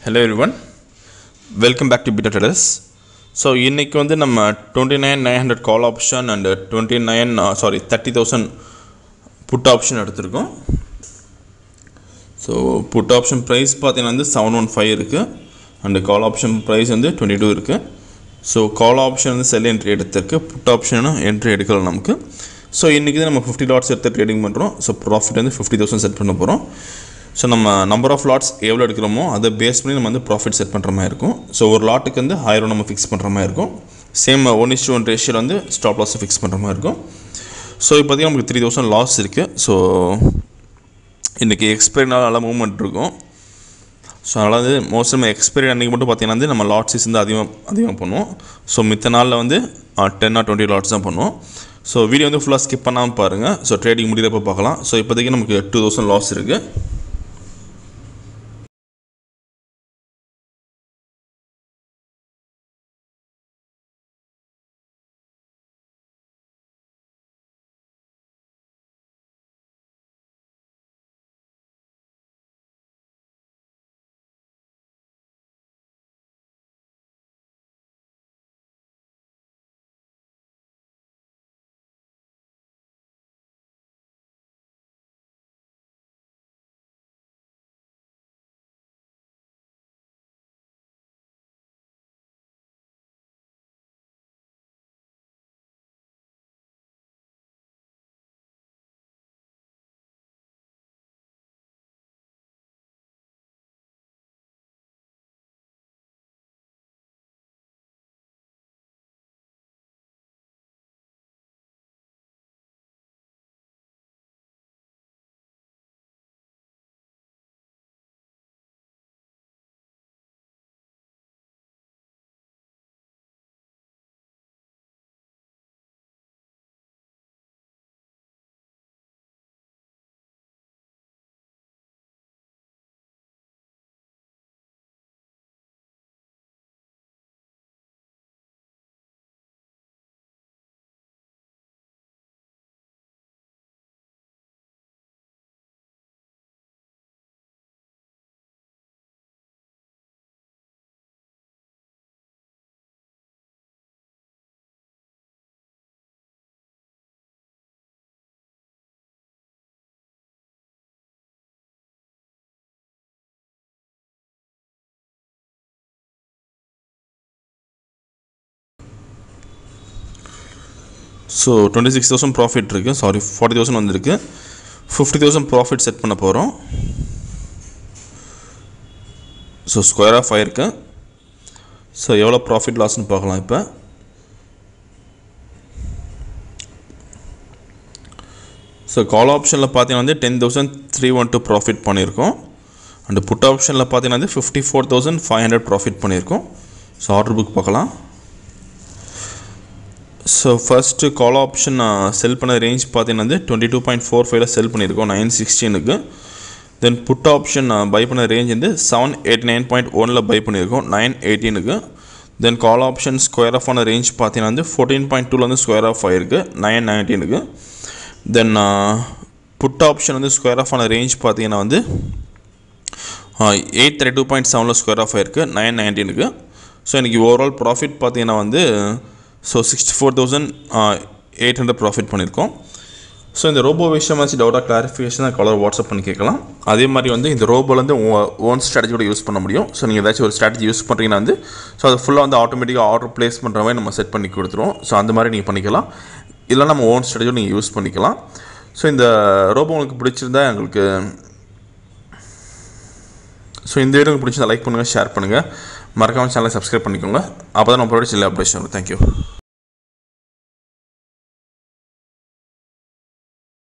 hello everyone welcome back to பிட்டா traders so இன்றைக்கி வந்து நம்ம twenty nine nine hundred call option and twenty nine sorry thirty thousand put option எடுத்திருக்கோம் so put option price பார்த்தீங்கன்னா வந்து seven one five இருக்குது and call option price வந்து twenty two இருக்குது ஸோ கால் ஆப்ஷன் வந்து செல் என்ட்ரி எடுத்திருக்கு put ஆப்ஷனும் entry எடுக்கல நமக்கு ஸோ இன்றைக்கி நம்ம ஃபிஃப்டி லாட்ஸ் எடுத்து ட்ரேடிங் பண்ணுறோம் ஸோ ப்ராஃபிட் வந்து ஃபிஃப்டி தௌசண்ட் செட் பண்ண போகிறோம் ஸோ நம்ம நம்பர் ஆஃப் லாட்ஸ் எவ்வளோ எடுக்கிறோமோ அதை பேஸ் பண்ணி நம்ம வந்து ப்ராஃபிட் செட் பண்ணுற மாதிரி இருக்கும் ஸோ ஒரு லாட்டுக்கு வந்து ஆயிரம் நம்ம ஃபிக்ஸ் பண்ணுற மாதிரி இருக்கும் சேம் ஒன் இஸ் ஒன் ரேஷியோவில் வந்து ஸ்டாப் லாஸை ஃபிக்ஸ் பண்ணுற மாதிரி இருக்கும் ஸோ இப்போதைக்கு நமக்கு த்ரீ தௌசண்ட் லாஸ் இருக்குது ஸோ இன்றைக்கி எக்ஸ்பைரினால நல்லா மூவ்மெண்ட் இருக்கும் ஸோ அதனால் வந்து மோஸ்ட் நம்ம எக்ஸ்பைரி அன்றைக்கி மட்டும் பார்த்தீங்கன்னா வந்து நம்ம லாட்ஸஸ் வந்து அதிகம் அதிகம் பண்ணுவோம் ஸோ மித்த நாளில் வந்து டென் ஆர் டுவெண்ட்டி லாட்ஸ் தான் பண்ணுவோம் ஸோ வீடியோ வந்து ஃபுல்லாக ஸ்கிப் பண்ணாமல் பாருங்கள் ஸோ ட்ரேடிங் முடிகிறப்ப பார்க்கலாம் ஸோ இப்போதைக்கு நமக்கு டூ தௌசண்ட் லாஸ் இருக்குது so twenty six thousand profit இருக்குது சாரி ஃபார்ட்டி தௌசண்ட் வந்திருக்கு ஃபிஃப்டி தௌசண்ட் ப்ராஃபிட் செட் பண்ண போகிறோம் ஸோ ஸ்கொயர் ஆஃப் ஆயிருக்கு ஸோ எவ்வளோ ப்ராஃபிட் லாஸ்ன்னு பார்க்கலாம் இப்போ ஸோ கால் ஆப்ஷனில் பார்த்தீங்கன்னா வந்து ten thousand three one two profit பண்ணியிருக்கோம் அண்டு புட் ஆப்ஷனில் பார்த்தீங்கன்னா வந்து fifty four thousand five hundred profit பண்ணியிருக்கோம் ஸோ ஆர்டர் புக் பார்க்கலாம் so first call option sell பண்ண ரேஞ்ச் பார்த்தீங்கன்னா வந்து டுவெண்ட்டி டூ பாயிண்ட் ஃபோர் ஃபைவ்ல செல் பண்ணியிருக்கோம் நைன் சிக்ஸ்டீனுக்கு தென் புட் ஆப்ஷன் பை பண்ண ரேஞ்ச் வந்து செவன் எயிட்டி நைன் பாயிண்ட் ஒனில் பை பண்ணியிருக்கோம் நைன் எயிட்டீனுக்கு then call option square off ஆன ரேஞ்ச் பார்த்தீங்கன்னா வந்து ஃபோர்டீன் பாயிண்ட் டூலேருந்து ஸ்கொயர் ஆஃப் ஆயிருக்கு நைன் நைன்டீனுக்கு தென் புட் ஆப்ஷன் வந்து ஸ்கொயர் ஆஃப் ஆன ரேஞ்ச் பார்த்தீங்கன்னா வந்து எயிட் தேர்ட்டி டூ பாயிண்ட் செவனில் ஸ்கொயர் ஆஃப் ஆயிருக்கு நைன் நைன்டீனுக்கு ஸோ இன்றைக்கி ஓவரால் ப்ராஃபிட் பார்த்தீங்கன்னா வந்து so sixty four thousand eight hundred profit பண்ணியிருக்கோம் ஸோ இந்த ரோபோ விஷயமாச்சு டவுட்டாக கிளாரிஃபிகேஷன் கலர் வாட்ஸ்அப் பண்ணி கேட்கலாம் அதே மாதிரி வந்து இந்த ரோபோலேருந்து ஓன் ஸ்ட்ராட்டஜியோட யூஸ் பண்ண முடியும் ஸோ நீங்கள் ஏதாச்சும் ஒரு ஸ்ட்ராட்டஜி யூஸ் பண்ணுறீங்கன்னா வந்து ஸோ அது ஃபுல்லாக வந்து ஆட்டோமேட்டிக்காக ஆர்டர் ப்ளேஸ் பண்ணுற மாதிரி நம்ம செட் பண்ணி கொடுத்துருவோம் ஸோ அந்த மாதிரி நீங்கள் பண்ணிக்கலாம் இல்லை நம்ம ஓன் ஸ்ட்ராட்டஜியோட நீங்கள் யூஸ் பண்ணிக்கலாம் ஸோ இந்த ரோபோ உங்களுக்கு பிடிச்சிருந்தா எங்களுக்கு ஸோ இந்த வீடியோ உங்களுக்கு பிடிச்சிருந்தா லைக் பண்ணுங்கள் ஷேர் பண்ணுங்கள் மறக்காமல் சேனலை சப்ஸ்கிரைப் பண்ணிக்கோங்க அப்போ தான் நம்ம ப்ரொடக்ட் இல்லை அப்டேஷன் வரும் தேங்க்யூ